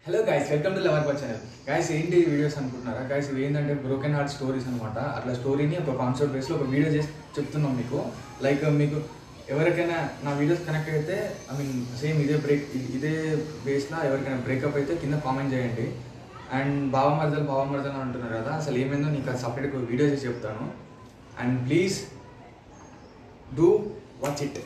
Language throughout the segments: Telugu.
Hello guys welcome to lover bar channel guys ఏంటి వీడియోస్ అనుకుంటున్నారా గైస్ ఇవి ఏంటంటే బ్రోకెన్ హార్ట్ స్టోరీస్ అనమాట అట్లా స్టోరీని ఒక కాన్సెప్ట్ బేస్లో ఒక వీడియో చేసి చెప్తున్నాం మీకు లైక్ మీకు ఎవరికైనా నా వీడియోస్ కనెక్ట్ అయితే ఐ మీన్ సేమ్ ఇదే బ్రేక్ ఇదే బేస్లో ఎవరికైనా బ్రేకప్ అయితే కింద కామెంట్ చేయండి అండ్ బావ మరదలు బావ మరదలు అంటున్నారు కదా అసలు ఏమైందో నీకు అది సపరేట్గా వీడియో చేసి చెప్తాను and please do watch it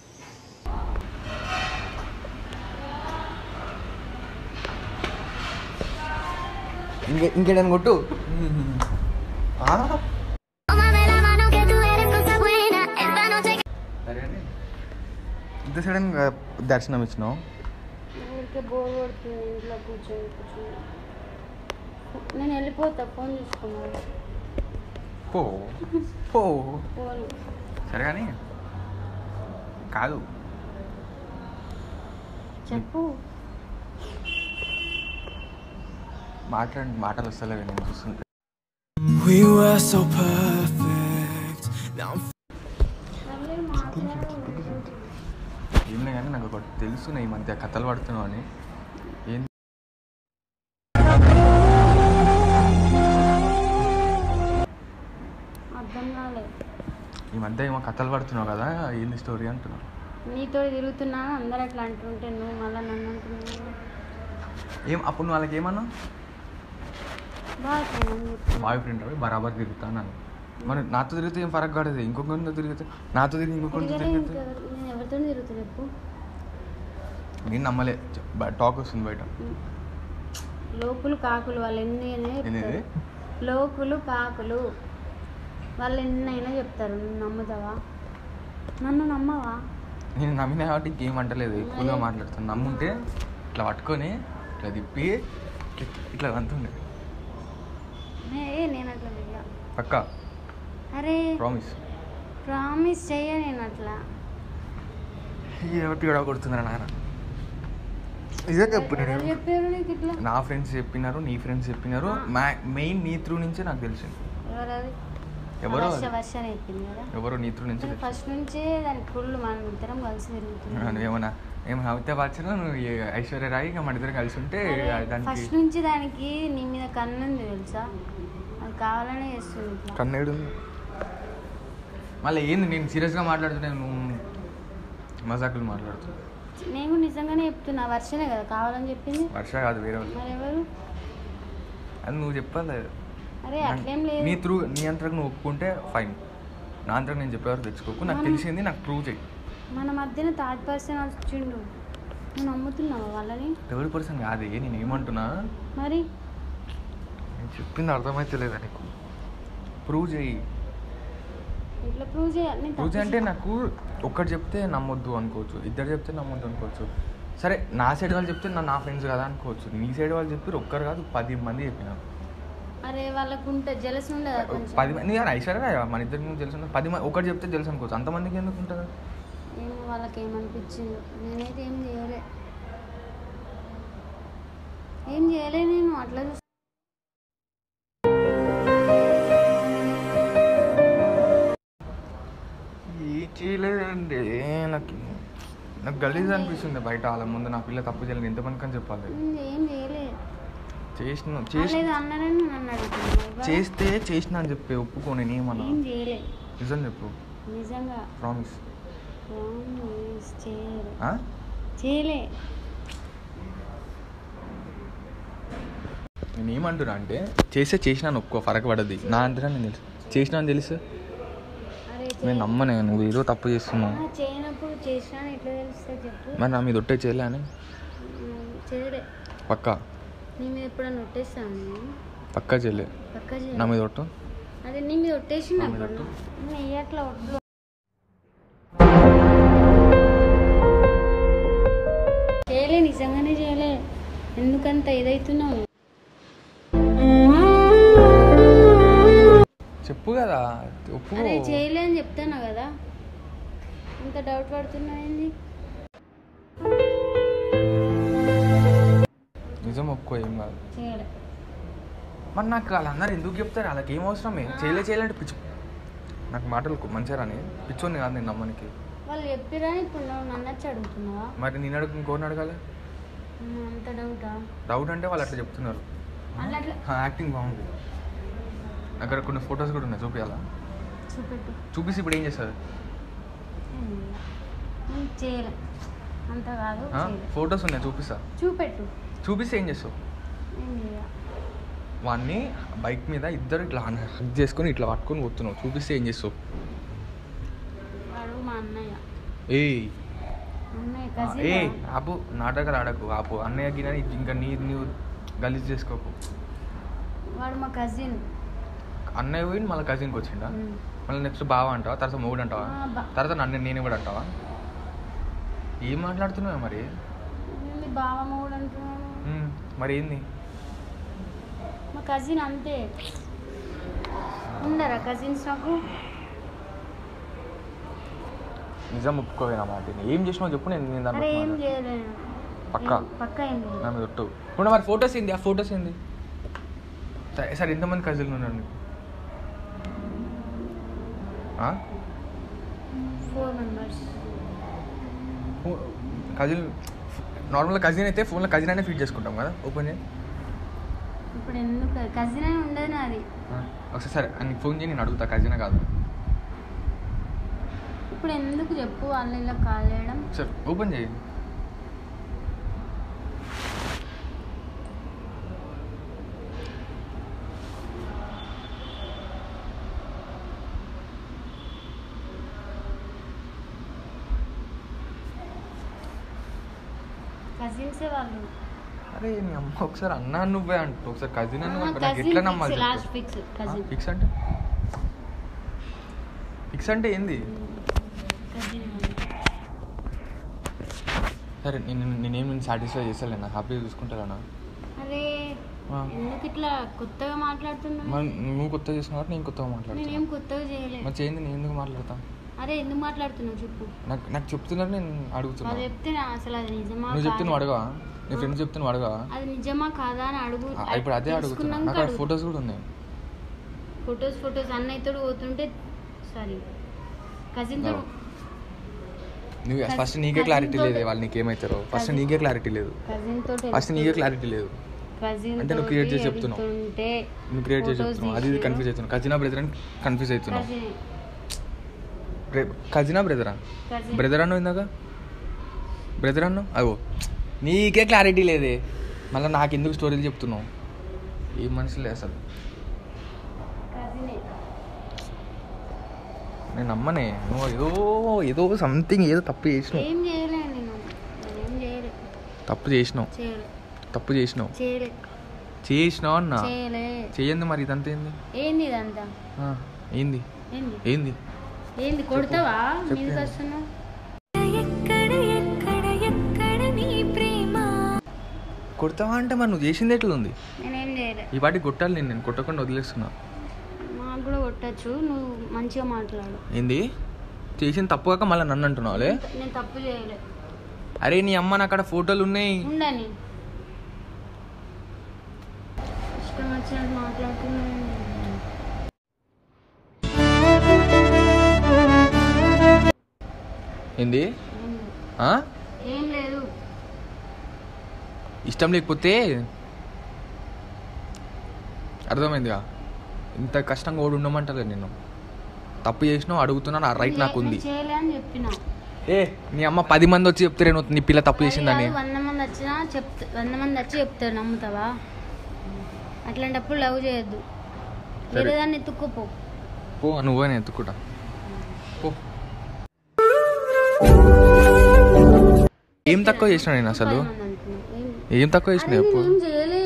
ఇంకే ఇంకేడని కొట్టు ఆ? Tómame la mano que tú eres cosa buena. Esta noche సరే అండి ఇంత సడన్ గా దర్శనం ఇచ్చినావు ఊరికే బోర్ కొడుతుంది ఇంట్లో కూర్చొని కూర్చొని నేను వెళ్ళిపోతా ఫోన్ చూసుకున్నాను పో పో ఫోన్ సరే కానీ కాదు చెప్పు మాట్లాడి మాటలు వస్తలేవు నేను చూస్తుంటే We were so perfect. Now I'm సర్లే మాట్లాడు ఏం కానీ నాకు ఒకటి తెలుసు ఈ మధ్య కథలు పడుతున్నావు అని ఏం అర్థం కాలే ఈ మధ్య ఏమో కథలు పడుతున్నావు కదా ఏంది స్టోరీ అంటున్నావు నీతో తిరుగుతున్నా అందరు అట్లా అంటుంటే నువ్వు మళ్ళీ నన్ను అంటున్నావు ఏం అప్పుడు నువ్వు వాళ్ళకి ఏమన్నావు బాగా బాయ్ ఫ్రెండ్ అవి బరాబర్ తిరుగుతాను మరి నాతో తిరిగితే ఏం ఫరక్ కాడదు ఇంకొకరితో తిరిగితే నాతో తిరిగి ఇంకొకరితో తిరిగితే నేను ఎవరితో తిరుగుతా చెప్పు నేను నమ్మలే టాక్ వస్తుంది బయట లోకులు కాకులు వాళ్ళు ఎన్ని అయినా ఏంది చెప్తారు లోకులు కాకులు వాళ్ళు ఎన్నైనా చెప్తారు నువ్వు నమ్ముతావా నన్ను నమ్మవా నేను నమ్మిన కాబట్టి ఇంకేం అంటలేదు ఎక్కువగా మాట్లాడుతాను నమ్ముంటే ఇట్లా పట్టుకొని ఇట్లా తిప్పి ఇట్లా- ఇట్లా అంతుండే ఏ నేను అట్లా చెయ్య పక్క అరే ప్రామిస్ ప్రామిస్ చెయ్య నేను అట్లా ఎవరికి గొడవ కొడుతుందిరా నాన్న ఇదే చెప్పు నేను ఎవరు చెప్పారు నీకు ఇట్లా నా ఫ్రెండ్స్ చెప్పినారు నీ ఫ్రెండ్స్ చెప్పినారు మెయిన్ నీ త్రూ నుంచే నాకు తెలిసింది ఎవరు అది ఎవరో వర్ష వర్ష చెప్పింది కదా ఎవరో నీ త్రూ నుంచి తెలిసింది ఫస్ట్ నుంచే దానికి ఫుల్ మనం ఇద్దరం కలిసి తిరుగుతున్నాం నువ్వేమన్నా ఏమన్నా అమితాబ్ బచ్చన్ నువ్వు ఈ ఐశ్వర్య రాయి ఇక మన ఇద్దరు కలిసి ఉంటే దానికి ఫస్ట్ నుంచి దానికి నీ మీద కన్నుంది తెలుసా అది కావాలనే చేస్తుంది ఇట్లా కన్నేడు మళ్ళీ ఏంది నేను సీరియస్గా మాట్లాడుతున్నాను నువ్వు మజాకులు మాట్లాడుతున్నావు నేను నిజంగానే చెప్తున్నా వర్షనే కదా కావాలని చెప్పింది వర్ష కాదు వేరే వాళ్ళు మరి ఎవరు అది నువ్వు చెప్పాలి అరే అట్లేం లేదు నీ త్రూ నీ అంతరకు నువ్వు ఒప్పుకుంటే ఫైన్ నా అంతరకు నేను చెప్పేవారు తెచ్చుకోకు నాకు తెలిసింది నాకు ప్రూవ్ చేయి మన మధ్యన థర్డ్ పర్సన్ వచ్చిండు నువ్వు నమ్ముతున్నావా వాళ్ళని థర్డ్ పర్సన్ కాదే నేను ఏమంటున్నా మరి నేను చెప్పింది అర్థమైతే లేదా నీకు ప్రూవ్ చేయి ఇట్లా ప్రూవ్ చేయాలి నేను ప్రూవ్ తప్పు అంటే నాకు ఒక్కటి చెప్తే నమ్మొద్దు అనుకోవచ్చు ఇద్దరు చెప్తే నమ్మొద్దు అనుకోవచ్చు సరే నా సైడ్ వాళ్ళు చెప్తే నా నా ఫ్రెండ్స్ కదా అనుకోవచ్చు నీ సైడ్ వాళ్ళు చెప్పి ఒక్కరు కాదు పది మంది చెప్పినారు అరే వాళ్ళకు ఉంటే జలసి ఉండదా కొంచెం పది మంది కానీ ఐశ్వర్య రాయ్ మన ఇద్దరికి ముందు తెలుసు పది మంది ఒకటి చెప్తే తెలుసు అనుకోవచ్చు అంతమందికి ఎందుకు ఉంటుంది ఏమో వాళ్ళకి ఏమనిపించిందో నేనైతే ఏం చేయలే ఏం చేయలే నేను అట్లా చూస్- ఏం చేయలేదండి నాకు నాకు గలీజ్ అనిపిస్తుంది బయట వాళ్ళ ముందు నా పిల్ల తప్పు చేయలేదు ఎంతమందికి అని చెప్పాలి నేను ఏం చేయలే చేసిన చేసి లేదు అన్నారని నన్ను అడుగుతున్నా చేస్తే చేసిన అని చెప్పి ఒప్పుకో నేను ఏమన్నా ఏం చేయలే నిజం చెప్పు నిజంగా ప్రామిస్ ప్రామిస్ చేయలే చేయలే నేను ఏమంటున్నా అంటే చేస్తే చేసినా ఒప్పుకో ఫరక పడద్ది నా అంతటా నేను తెలుసు చేసినా అని తెలుసు అరే నేను నమ్మనే నువ్వు ఏదో తప్పు చేస్తున్నావు ఆ, చేయనప్పుడు చేసినా అని ఎట్లా తెలుస్తుంది చెప్పు మరి నా మీద ఒట్టే చేయలే అని ఉమ్, చేయలే పక్కా నీ మీద ఎప్పుడన్నా ఒట్టేస్తాను నేను పక్కా చేయలే పక్క నా చేయలే మీద ఒట్టు అదే నీ మీద ఒట్టేసిన నా మీద ఒట్టు. నేను అట్లా ఒట్టు చేయలే నిజంగానే చేయలే ఎందుకంత ఇదవుతున్నావు చెప్పు కదా ఒప్పుకో అరే చేయలే అని చెప్తాను కదా ఇంత డౌట్ పడుతున్నావు ఏంది నిజం ఒప్పుకో ఏం కాదు చేయలే మరి నాకు వాళ్ళందరూ ఎందుకు చెప్తారు వాళ్ళకి ఏం అవసరమే చేయలే చేయాలంటే పిచ్చు నాకు మాటలు మంచిగా రాని పిచ్చోని కాదు నేను నమ్మనికి వాళ్ళు చెప్పిరా ఇప్పుడు నువ్వు నన్ను వచ్చి అడుగుతున్నావా మరి నేను అడుగు ఇంకోరిని అడగాలి ఉమ్, అంత డౌటా డౌట్ అంటే వాళ్ళు అట్లా చెప్తున్నారు అట్లా అట్లా యాక్టింగ్ బాగుంది అక్కడ కొన్ని ఫొటోస్ కూడా ఉన్నాయి చూపించాలా చూపెట్టు చూపిస్తే ఇప్పుడు ఏం చేస్తారు ఏంది? నేను చేయలే అంత కాదు చేయలే. ఫొటోస్ ఉన్నాయి చూపిస్తా చూపెట్టు చూపిస్తే ఏం చేస్తావు ఏం చేయ వాడిని బైక్ మీద ఇద్దరు ఇట్లా హక్ చేసుకొని ఇట్లా పట్టుకొని పోతున్నావు చూపిస్తే ఏం చేస్తావు వాడు మా అన్నయ్య ఏయ్ అన్నయ్య ఏ కజిన్ ఆపు నాటకాలు ఆడకు ఆపు అన్నయ్య గిన్నె ఇంకా నీ నీవు గలీజ్ చేసుకోకు వాడు మా కజిన్ అన్నయ్య పోయి మళ్ళీ కజిన్కి వచ్చిండా మళ్ళీ నెక్స్ట్ బావ అంటావా తర్వాత మొగుడు అంటావా ఆ, బా- తర్వాత నన్ను నేను కూడా అంటావా ఏం మాట్లాడుతున్నావు మరి మీ బావ మొగుడు అంటున్నాను ఉమ్, మరి ఏంది మా కజిన్ అంతే ఉండరా కజిన్స్ నాకు నిజం ఒప్పుకోవేనా మాట ఏం చేసినావు చెప్పు నేను నేను దాన్ని అరే ఏం బట్టి మాట్లాడతా. చేయలేదు పక్కా? ఏం- పక్కా ఏం నా లేదు మీద ఒట్టు ఇప్పుడు మరి ఫొటోస్ ఏంది ఆ ఫొటోస్ ఏంది సరే సరే ఎంతమంది కజిన్లు ఉన్నారు నీకు ఆ? ఫోర్ మెంబర్స్ కజిన్ నార్మల్గా కజిన్ అయితే ఫోన్లో కజిన్ అనే ఫీడ్ చేసుకుంటాం కదా ఓపెన్ చేయి ఇప్పుడు ఎందుకు కజిన్ అని ఉండదు నాది ఆ, ఒకసారి సరే నీకు ఫోన్ చేయి నేను అడుగుతా కజిన్ కాదు ఇప్పుడు ఎందుకు చెప్పు వాళ్ళు ఇలా కాల్ చేయడం సరే ఓపెన్ చేయి కజిన్సే వాళ్ళు అరే నీ అమ్మ ఒకసారి అన్నా నువ్వే అంటు ఒకసారి కజిన్ అని అంటావు. నాకు ఎట్లా నమ్మాలి లాస్ట్ ఫిక్స్ కజిన్ ఫిక్స్ అంటే ఫిక్స్ అంటే ఏంది కజిన్ సరే నేను నేనేం నేను సాటిస్ఫై చేస్తాను నా హ్యాపీగా చూసుకుంటానా అరే ఆ. ఎందుకు ఇట్లా కొత్తగా మాట్లాడుతున్నావు మరి నువ్వు కొత్తగా చేసుకున్నారు నేను కొత్తగా నేనేం మాట్లాడుతాను కొత్తగా చేయలేదు మరి చేయండి నేను ఎందుకు మాట్లాడతా అరే ఎందుకు మాట్లాడుతున్నావు చెప్పు నాకు నాకు చెప్తున్నారు నేను అడుగుతున్నా అది చెప్తే నా- అసలు అది నిజమా నువ్వు చెప్తే నువ్వు కాదా? అడగవా నీ ఫ్రెండ్స్ చెప్తే నువ్వు అడగవా అది నిజమా కాదా అని అడుగు ఆ, ఇప్పుడు అదే అడుగుతున్నా నాకు అక్కడ ఫొటోస్ కూడా ఉన్నాయి ఫొటోస్ ఫొటోస్ అన్నయ్యతో పోతుంటే సారీ కజిన్ తో No. నువ్వు Cousin- ఫస్ట్ నీకే cousin క్లారిటీ తోటి- లేదు వాళ్ళు నీకేమవుతారో ఫస్ట్ Cousin- నీకే క్లారిటీ లేదు కజిన్ తోటి ఫస్ట్ నీకే క్లారిటీ లేదు కజిన్ అంటే నువ్వు create చేసి చెప్తున్నావు. నువ్వు క్రియేట్ చేసి చెప్తున్నావు అది కన్ఫ్యూజ్ అవుతున్నావు కజినా బ్రదర్ అని కన్ఫ్యూజ్ అవుతున్నావు కజినా బ్రదరా కజిన్ బ్రదర్ అన్నావు ఇందాక బ్రదర్ అన్నావు అగో నీకే క్లారిటీ లేదే మళ్ళీ నాకు ఎందుకు స్టోరీలు చెప్తున్నావు ఏ మనుషులే అసలు కజినే నేను నమ్మనే నువ్వు ఏదో ఏదో సంథింగ్ ఏదో తప్పు చేసినావు ఏం చేయలే నేను ఏం చేయలే తప్పు చేసినావు చేయలే తప్పు చేసినావు చేయలే చేసినావు అన్నా చేయలే చేయండి మరి ఇదంతా ఏంది ఏంది ఇదంతా ఆ, ఏంది ఏంది ఏంది ఏంది కొడతావా చెప్పు. మీదకి వస్తున్నావు ఎక్కడ ఎక్కడ ఎక్కడ నీ ప్రేమ కొడతావా అంటే మరి నువ్వు చేసింది ఎట్లా ఉంది నేనేం చేయలే ఈ పాటికి కొట్టాలి నేను నేను కొట్టకుండా వదిలేస్తున్నా మాకు కూడా కొట్టచ్చు నువ్వు మంచిగా మాట్లాడు ఏంది చేసిన తప్పు కాక మళ్ళీ నన్ను అంటున్నావులే నేను తప్పు చేయలే అరే నీ అమ్మ నా అక్కడ ఫోటోలు ఉన్నాయి ఉండని ఇష్టం వచ్చినట్టు మాట్లాడుతున్నాను ఏంది ఆ? ఏం లేదు ఇష్టం లేకపోతే అర్థమైందిగా ఇంత కష్టంగా ఓడి ఉండమంటలేదు నేను తప్పు చేసినావు అడుగుతున్నాను ఆ రైట్ నాకు ఉంది నేను చేయలే అని చెప్పిన ఏ నీ అమ్మ పది మంది వచ్చి చెప్తారే నువ్వు నీ పిల్ల తప్పు అది చేసిందని కాదు, వంద మంది వచ్చినా చెప్తా వంద మంది వచ్చి చెప్తారు నమ్ముతావా అట్లాంటప్పుడు లవ్ చేయొద్దు సరే. వేరే దాన్ని ఎత్తుక్కోపో పో నువ్వే నేను ఎత్తుకుంటా పో ఏం తక్కువ చేసినా నేను అసలు పది మంది అంటున్నావు. ఏం- ఏం తక్కువ చేసిన అరే చెప్పు నేనేం చేయలే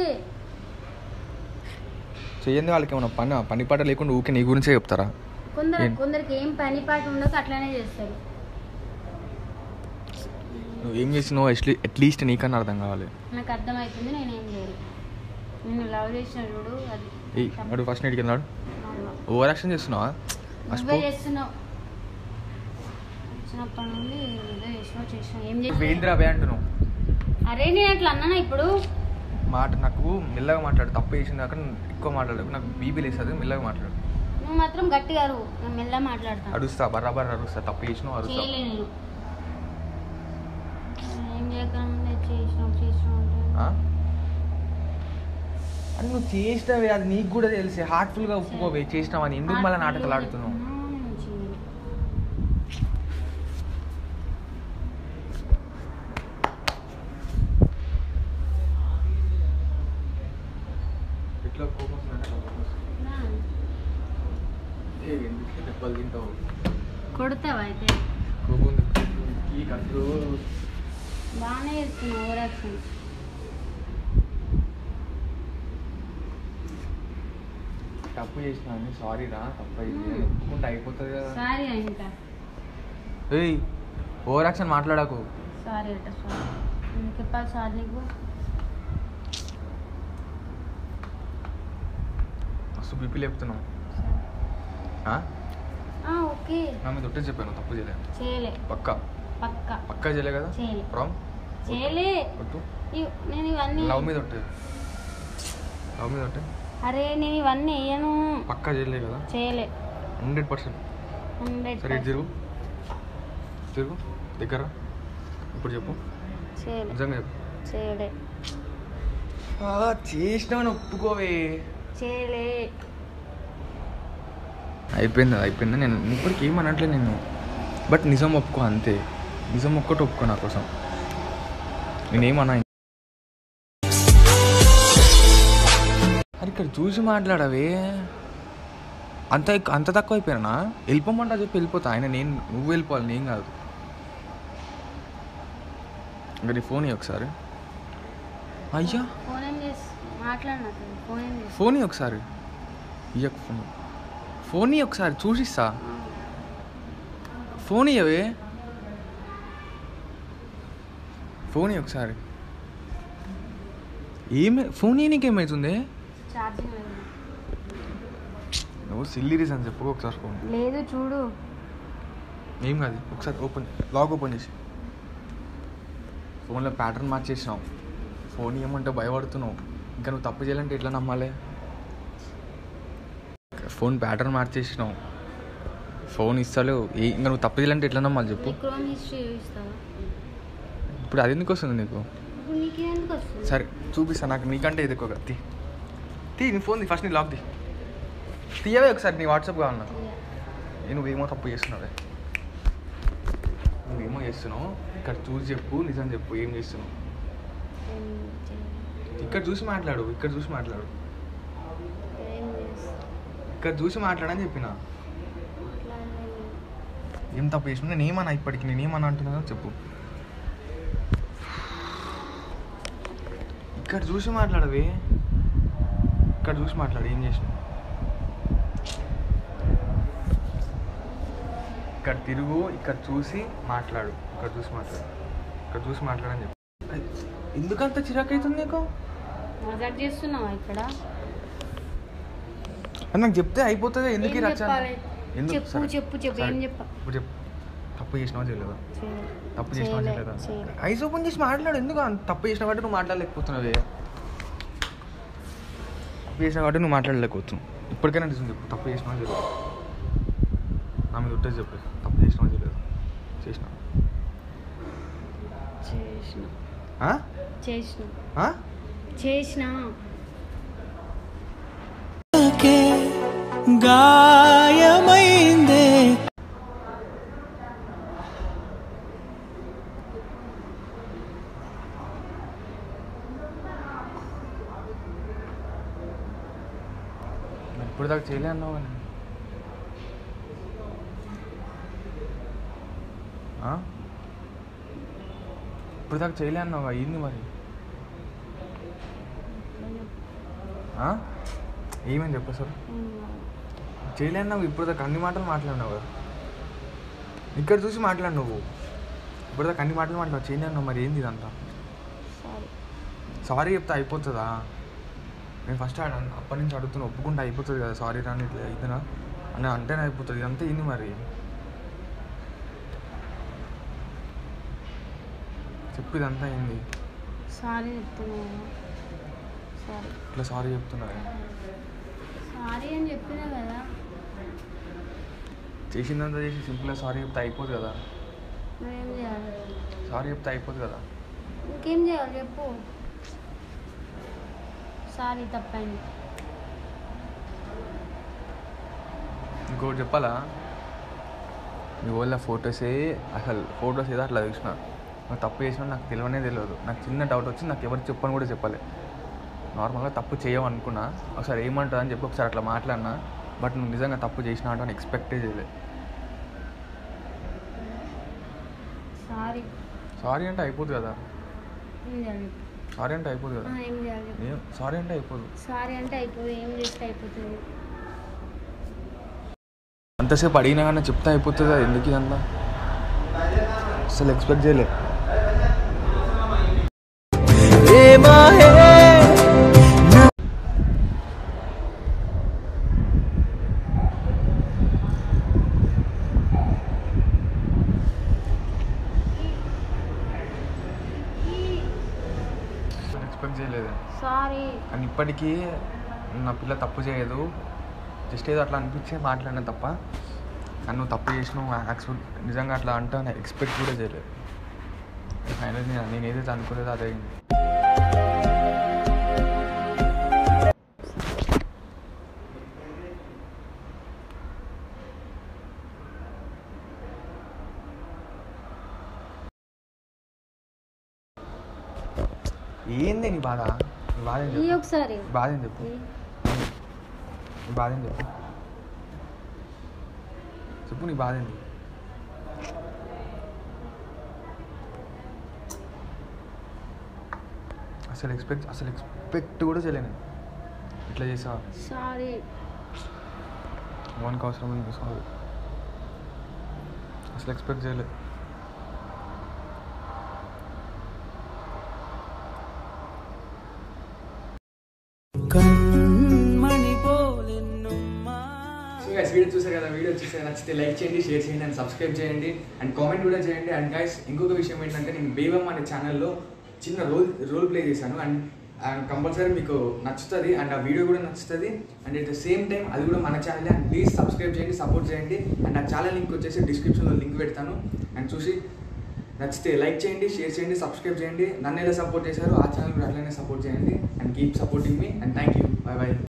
చెయ్యండి వాళ్ళకి ఏమన్నా పని పని పాట లేకుండా ఊకే నీ గురించే చెప్తారా కొందరు ఏం? కొందరికి ఏం పని పాట ఉండక అట్లానే చేస్తారు నువ్వు ఏం చేసినావు అట్లీస్ట్ నీకన్నా అర్థం కావాలి నాకు అర్థమవుతుంది నేనేం చేయను నేను లవ్ చేసిన చూడు అది ఏయ్ వాడు ఫస్ట్ నైట్కి వెళ్ళాడు అవును. ఓవర్ యాక్షన్ చేస్తున్నావా నువ్వే చేస్తున్నావు వచ్చినప్పటి నుండి ఏదో చేసినావు చేసినావు ఏం చేసినావు వేంద్ర అవే అంటున్నావు అరే నేను అట్లా అన్నానా ఇప్పుడు మాట నాకు మెల్లగా మాట్లాడు తప్పు చేసిన దాకా ఎక్కువ మాట్లాడు నాకు బీపీ లేస్తుంది మెల్లగా మాట్లాడు నువ్వు మాత్రం గట్టిగా అరువు నేను మెల్ల మాట్లాడతాను అడుస్తా బరాబర్ అరుస్తా తప్పు చేసినావు అరుస్తా చేయలే నేను ఏం చేయక దగ్గర నుండి చేసినాం చేసినాం అంటే ఆ? అది నువ్వు చేసినవే అది నీకు కూడా తెలిసి హార్ట్ఫుల్గా ఒప్పుకోవే చేసినావని ఎందుకు మళ్ళీ నాటకాలు ఆడుతున్నావు ఆ, నేను చేయను. ఇట్లా కోపం వస్తుందంటే కోపం వస్తుంది. నా, ఏ, ఎందుకు దెబ్బలు తింటావు కొడతావా అయితే కోపం తెప్పించు. ఈ కత్తులు బాగానే చేస్తున్నావు ఓవరాక్షన్ తప్పు చేసినా అని సారీ రా తప్పు అయింది అని ఒప్పుకుంటే అయిపోతుంది కదా సారీ అంట ఏయ్ ఓవర్ యాక్షన్ మాట్లాడకు సారీ అంట సారీ ఇంకెప్పుడు సారీ నీకు మస్తు బీపీ లేపుతున్నావు ఆ? ఆ, ఓకే నా మీద ఒట్టే చెప్పాను తప్పు చేయలే చేయలే పక్క పక్క పక్క చేయలే కదా చేయలే. ఫ్రమ్ చేయలే ఒట్టు ఇవ్- నేను ఇవన్నీ లవ్ మీద ఒట్టే లవ్ మీద ఒట్టే అరే నేను ఇవన్నీ వేయను పక్క చేయలే కదా చేయలే హండ్రెడ్ పర్సెంట్ హండ్రెడ్ సరే ఇటు తిరుగు తిరుగు దగ్గర ఇప్పుడు చెప్పు చేయలే నిజంగా చెప్పు చేయలే చేసినావని ఒప్పుకోవే చేయలే అయిపోయింది అది అయిపోయింది నేను ఇప్పటికి ఏమనట్లే నేను బట్ నిజం ఒప్పుకో అంతే నిజం ఒక్కటి ఒప్పుకో నా కోసం నేనేమన్నా అది ఇక్కడ చూసి మాట్లాడవే అంత ఎక్- అంత తక్కువ అయిపోయినా వెళ్ళిపోమంటా చెప్పి వెళ్ళిపోతా ఆయన నేను నువ్వు వెళ్ళిపోవాలి నేను కాదు ఇంకా నీ ఫోన్ ఇయ్యి ఒకసారి అయ్యా ఫోన్ ఏం చేసి మాట్లాడినా ఫోన్ ఏం చేసి ఫోన్ ఇయ్యి ఒకసారి ఇయ్యకు ఫోన్ ఫోన్ ఇయ్యి ఒకసారి చూసిస్తా ఫోన్ ఇయ్యవే ఫోన్ ఇయ్యి ఒకసారి ఏమి ఫోన్ ఇయ్యి నీకేమవుతుంది ఛార్జింగ్ లేదు నువ్వు సిల్లీ రీజన్ చెప్పు ఒకసారి ఫోన్ లేదు చూడు ఏం కాదు ఒకసారి ఓపెన్ లాక్ ఓపెన్ చేసి ఫోన్లో ప్యాటర్న్ మార్చేసినావు ఫోన్ ఇవ్వమంటే భయపడుతున్నావు ఇంకా నువ్వు తప్పు చేయాలంటే ఎట్లా నమ్మాలి ఫోన్ ప్యాటర్న్ మార్చేసినావు ఫోన్ ఇస్తలేవు ఏ ఇంకా నువ్వు తప్పు చేయాలంటే ఎట్లా నమ్మాలి చెప్పు నీ క్రోమ్ హిస్టరీ చూపిస్తావా ఇప్పుడు అది ఎందుకు వస్తుంది నీకు ఇప్పుడు నీకు ఎందుకు వస్తుంది సరే చూపిస్తా నాకు నీకంటే ఇది ఎక్కువగా తీ తీ నీ ఫోన్ ఫస్ట్ నీ లాక్ తీ తీయవే ఒకసారి నీ వాట్సాప్ కావాలి నాకు ఏ నువ్వేమో తప్పు చేస్తున్నావే నువ్వేమో చేస్తున్నావు ఇక్కడ చూసి చెప్పు నిజం చెప్పు ఏం చేస్తున్నావు ఏం చేయలేదు. ఇక్కడ చూసి మాట్లాడు ఇక్కడ చూసి మాట్లాడు ఏం చేస్తా ఇక్కడ చూసి మాట్లాడని చెప్పిన ఏం తప్పు చేసిన నేను ఏమన్నా ఇప్పటికి నేను ఏమన్నా అంటున్నానో చెప్పు ఇక్కడ చూసి మాట్లాడవే ఇక్కడ చూసి మాట్లాడు ఏం చేసిన ఇక్కడ తిరుగు ఇక్కడ చూసి మాట్లాడు ఇక్కడ చూసి మాట్లాడు ఇక్కడ చూసి మాట్లాడని చెప్పు ఎందుకంత చిరాకు అవుతుంది నీకు మజాక్ చేస్తున్నావా ఇక్కడ అది నాకు చెప్తే అయిపోతుంది ఎందుకు ఈ ఏం రచ్చ చెప్పాలి? ఎందుకు చెప్పు, సరే. చెప్పు, చెప్పు, సరే. ఏం చెప్పాలి? ఇప్పుడు చెప్పు తప్పు చేసినావా చేయలేదా చేయలేదు. తప్పు చేసినావా చేయలే, చేయలేదా చేయలే. ఐస్ ఓపెన్ చేసి మాట్లాడు ఎందుకు అంత తప్పు చేసిన కాబట్టి నువ్వు మాట్లాడలేకపోతున్నావే తప్పు చేసిన కాబట్టి నువ్వు మాట్లాడలేకపోతున్నావు ఇప్పటికైనా నిజం చెప్పు తప్పు చేసినావా చేయలేదు నా మీద ఉంటే చెప్పు తప్పు చేసినావా చేయలేదు చేసినా చేసిన ఆ? చేసిన ఆ? చేసిన నాకే గాయమైందే మరి ఇప్పుడు దాకా చేయలే అన్నావు కానీ ఆ? ఇప్పుడు దాకా చేయలే అన్నావు అయ్యింది మరి ఆ? ఏమని చెప్పు అసలు చేయలే అన్నావు ఇప్పుడు దాకా అన్ని మాటలు మాట్లాడినావు కదా ఇక్కడ చూసి మాట్లాడు నువ్వు ఇప్పుడు దాకా అన్ని మాటలు మాట్లాడు చేయలే అన్నావు మరి ఏంది ఇదంతా సారీ సారీ చెప్తే అయిపోతుందా నేను ఫస్ట్ ఆడ అప్పటి నుంచి అడుగుతున్నా ఒప్పుకుంటే అయిపోతుంది కదా సారీ రాని ఇట్లా అయితేనా అని అంటేనే అయిపోతుంది ఇదంతా ఏంది మరి చెప్పు ఇదంతా ఏంది సారీ చెప్తున్నాను సారీ ఇట్లా సారీ చెప్తున్నా సారీ అని చెప్పినా కదా చేసిందంతా చేసి సింపుల్గా సారీ చెప్తే అయిపోదు కదా నువ్వేం చేయాలి సారీ చెప్తే అయిపోదు కదా ఇంకేం చేయాలి చెప్పు సారీ తప్పండి ఇంకోటి చెప్పాలా మీ వాళ్ళ ఫొటోసే అసలు ఫొటోస్ ఏదో అట్లా చూసిన నువ్వు తప్పు చేసినా నాకు తెలియనే తెలియదు నాకు చిన్న డౌట్ వచ్చి నాకు ఎవరికి చెప్పని కూడా చెప్పాలి నార్మల్గా తప్పు చేయమనుకున్నా ఒకసారి ఏమంటుంది అని చెప్పి ఒకసారి అట్లా మాట్లాడినా బట్ నువ్వు నిజంగా తప్పు చేసినా అంటే ఎక్స్పెక్టే చేయలేదు సారీ సారీ అంటే అయిపోదు కదా ఏం చేయాలి సారీ అంటే అయిపోదు ఆ, కదా ఏం చేయాలి ఏం సారీ అంటే అయిపోదు సారీ అంటే అయిపోతుంది ఏం చేస్తే అయిపోతుంది అంతసేపు అడిగినా కానీ చెప్తే అయిపోతుంది అది ఎందుకు ఇదంతా అసలు ఎక్స్పెక్ట్ చేయలే ఎక్స్పెక్ట్ చేయలేదు సారీ కానీ ఇప్పటికీ నా పిల్ల తప్పు చేయదు జస్ట్ ఏదో అట్లా అనిపించే మాట్లాడిన తప్ప కానీ నువ్వు తప్పు చేసినావు యాక్చువల్ నిజంగా అట్లా అంటా ఎక్స్పెక్ట్ కూడా చేయలేదు ఫైనల్ నేను నేను ఏదైతే అనుకోలేదో అదే అయింది ఏంది నీ బాధ నీ బాధ ఏం ఈ చెప్పు ఒకసారి నీ బాధ ఏం చెప్పు ఈ. నీ బాధ ఏం చెప్పు చెప్పు నీ బాధ ఏంది అసలు ఎక్స్పెక్ట్ అసలు ఎక్స్పెక్ట్ కూడా చేయలేను ఇట్లా చేసా సారీ మోనికి అవసరం ఉంది సారీ అసలు ఎక్స్పెక్ట్ చేయలేదు కన్మణి పోలెన్నుమ్మా సో గైస్ వీడియో చూసారు కదా వీడియో చూస్తే నచ్చితే లైక్ చేయండి షేర్ చేయండి అండ్ సబ్స్క్రైబ్ చేయండి అండ్ కామెంట్ కూడా చేయండి అండ్ గైస్ ఇంకొక విషయం ఏంటంటే నేను బేబమ్ అనే ఛానల్లో చిన్న రోల్ రోల్ ప్లే చేశాను అండ్ అండ్ కంపల్సరీ మీకు నచ్చుతుంది అండ్ ఆ వీడియో కూడా నచ్చుతుంది and at the same time అది కూడా మన ఛానల్ అండ్ ప్లీజ్ సబ్స్క్రైబ్ చేయండి సపోర్ట్ చేయండి అండ్ ఆ ఛానల్ లింక్ వచ్చేసి డిస్క్రిప్షన్లో లింక్ పెడతాను అండ్ చూసి నచ్చితే లైక్ చేయండి షేర్ చేయండి సబ్స్క్రైబ్ చేయండి నన్ను ఎలా సపోర్ట్ చేశారు ఆ ఛానల్ కూడా అట్లనే సపోర్ట్ చేయండి అండ్ కీప్ సపోర్టింగ్ మీ and thank you bye by